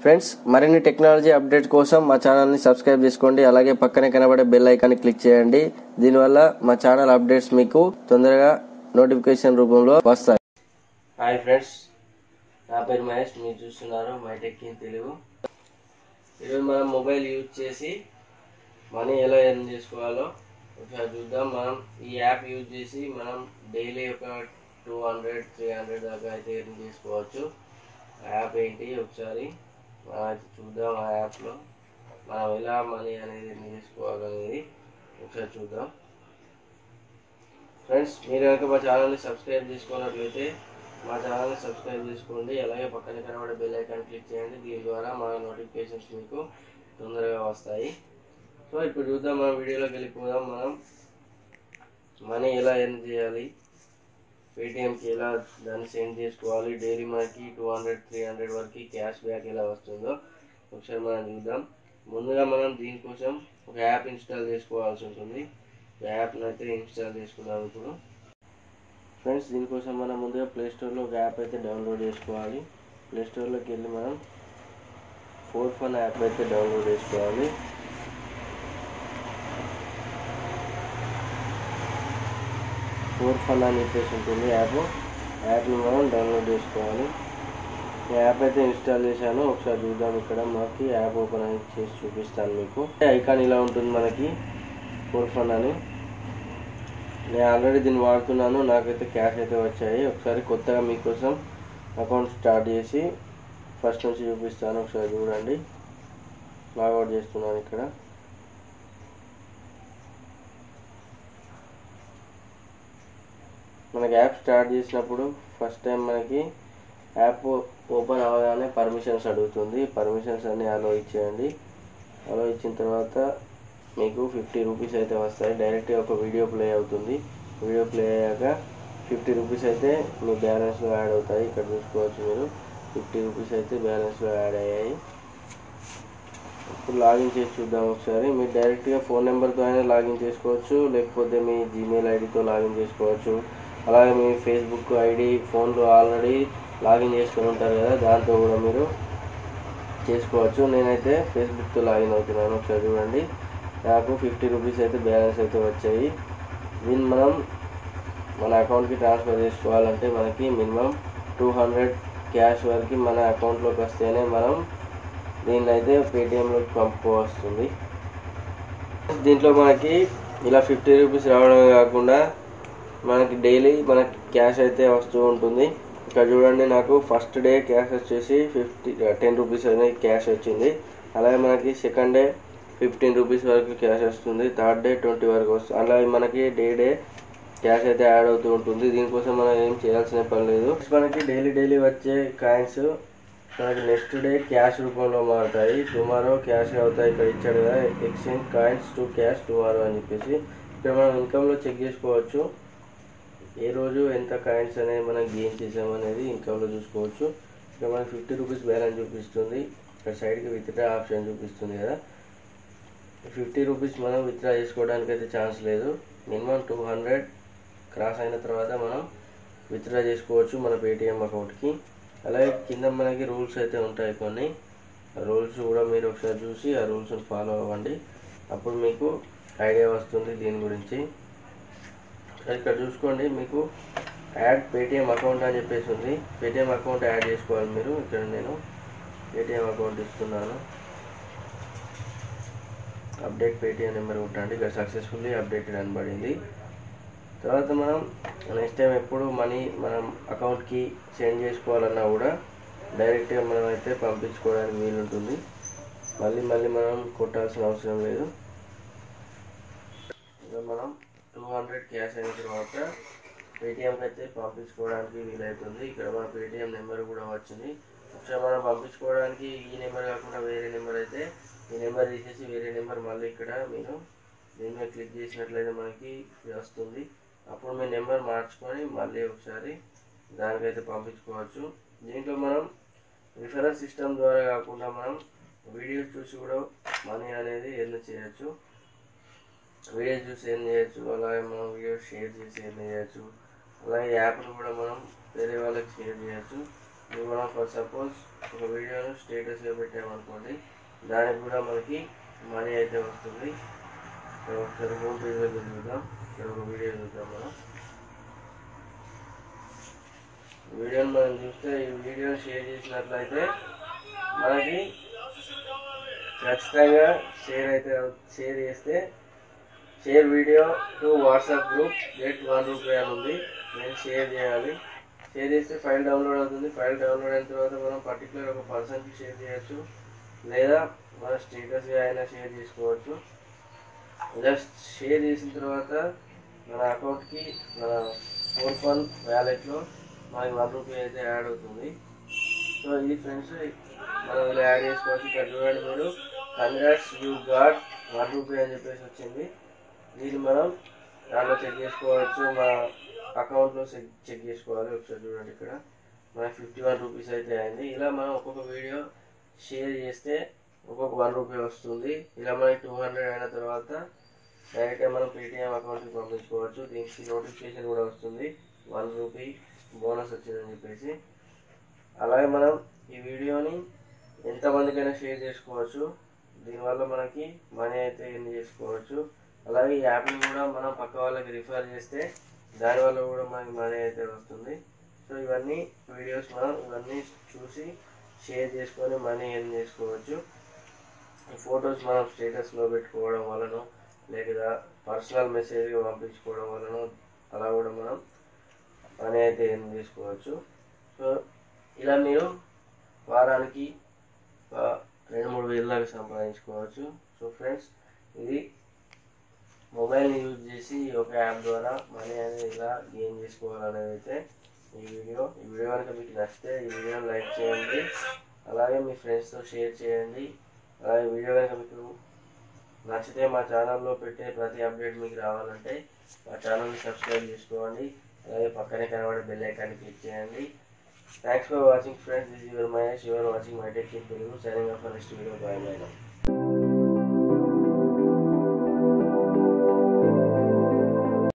friends మరిన్ని technology update కోసం మా ఛానల్ని సబ్స్క్రైబ్ చేసుకోండి అలాగే పక్కనే కనబడే బెల్ ఐకాన్ని క్లిక్ చేయండి దీనివల్ల మా ఛానల్ అప్డేట్స్ మీకు తొందరగా నోటిఫికేషన్ రూపంలో వస్తాయి హాయ్ ఫ్రెండ్స్ నా పేరు మహేష్ మీరు చూస్తున్నారు మైటెక్ ఇన్ తెలుగు ఈరోజు మనం మొబైల్ యూజ్ చేసి మనీ ఎలా ఎర్న్ చేసుకోవాలో ఒకసారి చూద్దాం మనం ఈ యాప్ యూజ్ చేసి మనం డైలీ ఒక టూ హండ్రెడ్ త్రీ హండ్రెడ్ దాకా అయితే ఎర్న్ చేసుకోవచ్చు ఆ యాప్ ఏంటి ఒకసారి మనం అయితే చూద్దాం ఆ యాప్లో మనం ఎలా మనీ అనేది ఎర్న్ చేసుకోవాలనేది ఒకసారి చూద్దాం ఫ్రెండ్స్ మీరు కనుక మా ఛానల్ని సబ్స్క్రైబ్ చేసుకున్నట్లయితే మా ఛానల్ని సబ్స్క్రైబ్ చేసుకోండి అలాగే పక్కన కనబడే బెల్ ఐకాన్ క్లిక్ చేయండి దీని ద్వారా మా నోటిఫికేషన్స్ మీకు తొందరగా వస్తాయి సో ఇప్పుడు చూద్దాం మనం వీడియోలోకి వెళ్ళిపోదాం మనం మనీ ఎలా ఎర్న్ చేయాలి పేటిఎంకి ఎలా దాన్ని సెండ్ చేసుకోవాలి డైలీ మనకి టూ హండ్రెడ్ త్రీ హండ్రెడ్ వరకు క్యాష్ బ్యాక్ ఎలా వస్తుందో ఒకసారి మనం చూద్దాం ముందుగా మనం దీనికోసం ఒక యాప్ ఇన్స్టాల్ చేసుకోవాల్సి ఉంటుంది యాప్ని అయితే ఇన్స్టాల్ చేసుకుందాం ఇప్పుడు ఫ్రెండ్స్ దీనికోసం మనం ముందుగా ప్లే స్టోర్లో ఒక యాప్ అయితే డౌన్లోడ్ చేసుకోవాలి ప్లే స్టోర్లోకి వెళ్ళి మనం ఫోర్ ఫన్ యాప్ అయితే డౌన్లోడ్ చేసుకోవాలి ఫోర్ ఫన్ అని చెప్పేసి ఉంటుంది యాప్ యాప్ని మనం డౌన్లోడ్ చేసుకోవాలి ఈ యాప్ అయితే ఇన్స్టాల్ చేశాను ఒకసారి చూద్దాం ఇక్కడ మనకి యాప్ ఓపెన్ అని చేసి చూపిస్తాను మీకు ఐకాన్ ఇలా ఉంటుంది మనకి ఫోర్ ఫన్ అని నేను ఆల్రెడీ దీన్ని వాడుతున్నాను నాకైతే క్యాష్ అయితే వచ్చాయి ఒకసారి కొత్తగా మీకోసం అకౌంట్ స్టార్ట్ చేసి ఫస్ట్ నుంచి చూపిస్తాను ఒకసారి చూడండి లాగౌట్ చేస్తున్నాను ఇక్కడ మనకి యాప్ స్టార్ట్ చేసినప్పుడు ఫస్ట్ టైం మనకి యాప్ ఓపెన్ అవ్వగానే పర్మిషన్స్ అడుగుతుంది పర్మిషన్స్ అన్నీ అలో ఇచ్చేయండి అలో ఇచ్చిన తర్వాత మీకు ఫిఫ్టీ రూపీస్ అయితే వస్తాయి డైరెక్ట్గా ఒక వీడియో ప్లే అవుతుంది వీడియో ప్లే అయ్యాక ఫిఫ్టీ రూపీస్ అయితే మీ బ్యాలెన్స్లో యాడ్ అవుతాయి ఇక్కడ చూసుకోవచ్చు మీరు ఫిఫ్టీ రూపీస్ అయితే బ్యాలెన్స్లో యాడ్ అయ్యాయి ఇప్పుడు లాగిన్ చేసి చూద్దాం ఒకసారి మీరు డైరెక్ట్గా ఫోన్ నెంబర్తో అయినా లాగిన్ చేసుకోవచ్చు లేకపోతే మీ జీమెయిల్ ఐడితో లాగిన్ చేసుకోవచ్చు అలాగే మీ ఫేస్బుక్ ఐడి ఫోన్లో ఆల్రెడీ లాగిన్ చేసుకొని ఉంటారు కదా దాంతో కూడా మీరు చేసుకోవచ్చు నేనైతే ఫేస్బుక్తో లాగిన్ అవుతున్నాను ఒకసారి చూడండి నాకు ఫిఫ్టీ రూపీస్ అయితే బ్యాలెన్స్ అయితే వచ్చాయి దీన్ని మనం మన అకౌంట్కి ట్రాన్స్ఫర్ చేసుకోవాలంటే మనకి మినిమం టూ హండ్రెడ్ క్యాష్ వరకు మన అకౌంట్లోకి వస్తేనే మనం దీన్ని అయితే పేటిఎంలోకి పంపుకోవస్తుంది దీంట్లో మనకి ఇలా ఫిఫ్టీ రూపీస్ రావడమే కాకుండా మనకి డైలీ మనకి క్యాష్ అయితే వస్తూ ఉంటుంది ఇక్కడ చూడండి నాకు ఫస్ట్ డే క్యాష్ వచ్చేసి ఫిఫ్టీ టెన్ రూపీస్ అనేది క్యాష్ వచ్చింది అలాగే మనకి సెకండ్ డే ఫిఫ్టీన్ రూపీస్ వరకు క్యాష్ వస్తుంది థర్డ్ డే ట్వంటీ వరకు వస్తుంది అలాగే మనకి డే డే క్యాష్ అయితే యాడ్ అవుతూ ఉంటుంది దీనికోసం మనం ఏం చేయాల్సిన పని లేదు మనకి డైలీ డైలీ వచ్చే కాయిన్స్ మనకి నెక్స్ట్ డే క్యాష్ రూపంలో మారుతాయి టుమారో క్యాష్ అవుతాయి ఇక్కడ ఇచ్చాడు కదా exchange coins to cash tomorrow అని చెప్పేసి ఇక్కడ మనం ఇన్కమ్లో చెక్ చేసుకోవచ్చు ఏ రోజు ఎంత కాయిన్స్ అనేది మనం గెయిన్ చేసామనేది ఇన్కమ్లో చూసుకోవచ్చు ఇక్కడ మనకి ఫిఫ్టీ రూపీస్ బ్యాలెన్స్ చూపిస్తుంది ఇక్కడ సైడ్కి విత్డ్రా ఆప్షన్ చూపిస్తుంది కదా ఫిఫ్టీ రూపీస్ మనం విత్డ్రా చేసుకోవడానికి అయితే ఛాన్స్ లేదు మినిమం టూ హండ్రెడ్ క్రాస్ అయిన తర్వాత మనం విత్డ్రా చేసుకోవచ్చు మన పేటిఎం అకౌంట్కి అలాగే కింద మనకి రూల్స్ అయితే ఉంటాయి కొన్ని రూల్స్ కూడా మీరు ఒకసారి చూసి ఆ రూల్స్ని ఫాలో అవ్వండి అప్పుడు మీకు ఐడియా వస్తుంది దీని గురించి ఇక్కడ చూసుకోండి మీకు యాడ్ పేటిఎం అకౌంట్ అని చెప్పేసి ఉంది పేటిఎం అకౌంట్ యాడ్ చేసుకోవాలి మీరు ఇక్కడ నేను పేటిఎం అకౌంట్ ఇస్తున్నాను అప్డేట్ పేటిఎం నెంబర్ కొట్టండి ఇక్కడ సక్సెస్ఫుల్లీ అప్డేటెడ్ అని పడింది తర్వాత మనం నెక్స్ట్ టైం ఎప్పుడు మనీ మనం అకౌంట్కి సెండ్ చేసుకోవాలన్నా కూడా డైరెక్ట్గా మనం అయితే పంపించుకోవడానికి వీలుంటుంది మళ్ళీ మళ్ళీ మనం కొట్టాల్సిన అవసరం లేదు ఇక మనం టూ హండ్రెడ్ క్యాష్ అయిన తర్వాత పేటిఎంకి అయితే పంపించుకోవడానికి వీలవుతుంది ఇక్కడ మన పేటిఎం నెంబర్ కూడా వచ్చింది ఒకసారి మనం పంపించుకోవడానికి ఈ నెంబర్ కాకుండా వేరే నెంబర్ అయితే ఈ నెంబర్ తీసేసి వేరే నెంబర్ మళ్ళీ ఇక్కడ మీరు దీని మీద క్లిక్ చేసినట్లయితే మనకి వస్తుంది అప్పుడు మీ నెంబర్ మార్చుకొని మళ్ళీ ఒకసారి దానికైతే పంపించుకోవచ్చు దీంట్లో మనం రిఫరెన్స్ సిస్టమ్ ద్వారా కాకుండా మనం వీడియోస్ చూసి కూడా మనీ అనేది ఎర్న్ చేయొచ్చు వీడియోస్ చూసి ఎర్న్ చేయొచ్చు అలాగే మనం వీడియోస్ షేర్ చేసి ఎర్న్ చేయొచ్చు అలాగే యాప్ను కూడా మనం వేరే వాళ్ళకి షేర్ చేయొచ్చు ఇప్పుడు మనం ఫర్ సపోజ్ ఒక వీడియోను స్టేటస్గా పెట్టామనుకోండి దానికి కూడా మనకి మనీ అయితే వస్తుంది ఇక్కడ ఒకసారి హోమ్ పేజ్లో చూద్దాం ఇక్కడ ఒక వీడియో చూద్దాం మనం వీడియోని మనం చూస్తే ఈ వీడియోని షేర్ చేసినట్లయితే మనకి ఖచ్చితంగా షేర్ అయితే షేర్ చేస్తే share video to WhatsApp group get one rupee అని ఉంది నేను షేర్ చేయాలి షేర్ చేస్తే ఫైల్ డౌన్లోడ్ అవుతుంది ఫైల్ డౌన్లోడ్ అయిన తర్వాత మనం పర్టికులర్ ఒక పర్సన్కి షేర్ చేయొచ్చు లేదా మన స్టేటస్గా అయినా షేర్ చేసుకోవచ్చు ఇలా షేర్ చేసిన తర్వాత మన అకౌంట్కి మన ఫోన్ ఫన్ వ్యాలెట్లో మనకి వన్ రూపీ అయితే యాడ్ అవుతుంది సో ఇది ఫ్రెండ్స్ మనం ఇలా యాడ్ చేసుకోవచ్చు ఇక్కడ చూడండి మీరు congrats you got one rupee అని చెప్పేసి వచ్చింది దీన్ని మనం దాంట్లో చెక్ చేసుకోవచ్చు మన అకౌంట్లో చెక్ చెక్ చేసుకోవాలి ఒకసారి చూడండి ఇక్కడ మనకి ఫిఫ్టీ వన్ రూపీస్ అయితే అయింది ఇలా మనం ఒక్కొక్క వీడియో షేర్ చేస్తే ఒక్కొక్క వన్ రూపీ వస్తుంది ఇలా మనకి టూ హండ్రెడ్ అయిన తర్వాత డైరెక్ట్గా మనం పేటిఎం అకౌంట్కి పంపించుకోవచ్చు దీనికి నోటిఫికేషన్ కూడా వస్తుంది వన్ రూపీ బోనస్ వచ్చిందని చెప్పేసి అలాగే మనం ఈ వీడియోని ఎంతమందికైనా షేర్ చేసుకోవచ్చు దీనివల్ల మనకి మనీ అయితే ఎన్ని చేసుకోవచ్చు అలాగే ఈ యాప్ని కూడా మనం పక్క వాళ్ళకి రిఫర్ చేస్తే దానివల్ల కూడా మనకి మనీ అయితే వస్తుంది సో ఇవన్నీ వీడియోస్ మనం ఇవన్నీ చూసి షేర్ చేసుకొని మనీ ఎర్న్ చేసుకోవచ్చు ఈ ఫొటోస్ మనం స్టేటస్లో పెట్టుకోవడం వలన లేదా పర్సనల్ మెసేజ్ పంపించుకోవడం వలన అలా కూడా మనం మనీ అయితే ఎర్న్ చేసుకోవచ్చు సో ఇలా మీరు వారానికి ఒక రెండు మూడు వేల దాకా సంపాదించుకోవచ్చు సో ఫ్రెండ్స్ ఇది మొబైల్ని యూజ్ చేసి ఒక యాప్ ద్వారా మనీ అనేది ఇలా గెయిన్ చేసుకోవాలనేది అయితే ఈ వీడియో ఈ వీడియో కనుక మీకు నచ్చితే ఈ వీడియోని లైక్ చేయండి అలాగే మీ ఫ్రెండ్స్తో షేర్ చేయండి అలాగే వీడియో కనుక మీకు నచ్చితే మా ఛానల్లో పెట్టే ప్రతి అప్డేట్ మీకు రావాలంటే మా ఛానల్ని సబ్స్క్రైబ్ చేసుకోండి అలాగే పక్కనే కనబడే బెల్ ఐకాన్ని క్లిక్ చేయండి thanks for watching friends this your Mahesh your watching my tech in Telugu signing off next video bye by